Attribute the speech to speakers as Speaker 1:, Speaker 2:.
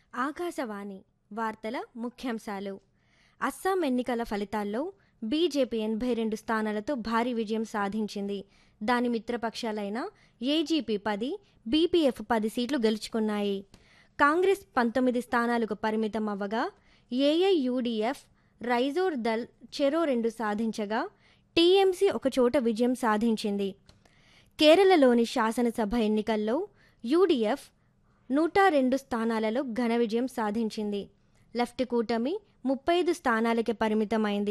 Speaker 1: ఆకాశవాణి వార్తల ముఖ్యాంశాలు అస్సాం ఎన్నికల ఫలితాల్లో బీజేపీ ఎనభై రెండు స్థానాలతో భారీ విజయం సాధించింది దాని మిత్రపక్షాలైన ఏజీపీ పది బీపీఎఫ్ పది సీట్లు గెలుచుకున్నాయి కాంగ్రెస్ పంతొమ్మిది స్థానాలకు పరిమితం అవ్వగా ఏఐయూడీఎఫ్ రైజోర్ దల్ చెరో రెండు సాధించగా టీఎంసీ ఒకచోట విజయం సాధించింది కేరళలోని శాసనసభ ఎన్నికల్లో యూడీఎఫ్ నూట రెండు స్థానాలలో ఘన విజయం సాధించింది లెఫ్ట్ కూటమి ముప్పై ఐదు స్థానాలకే పరిమితమైంది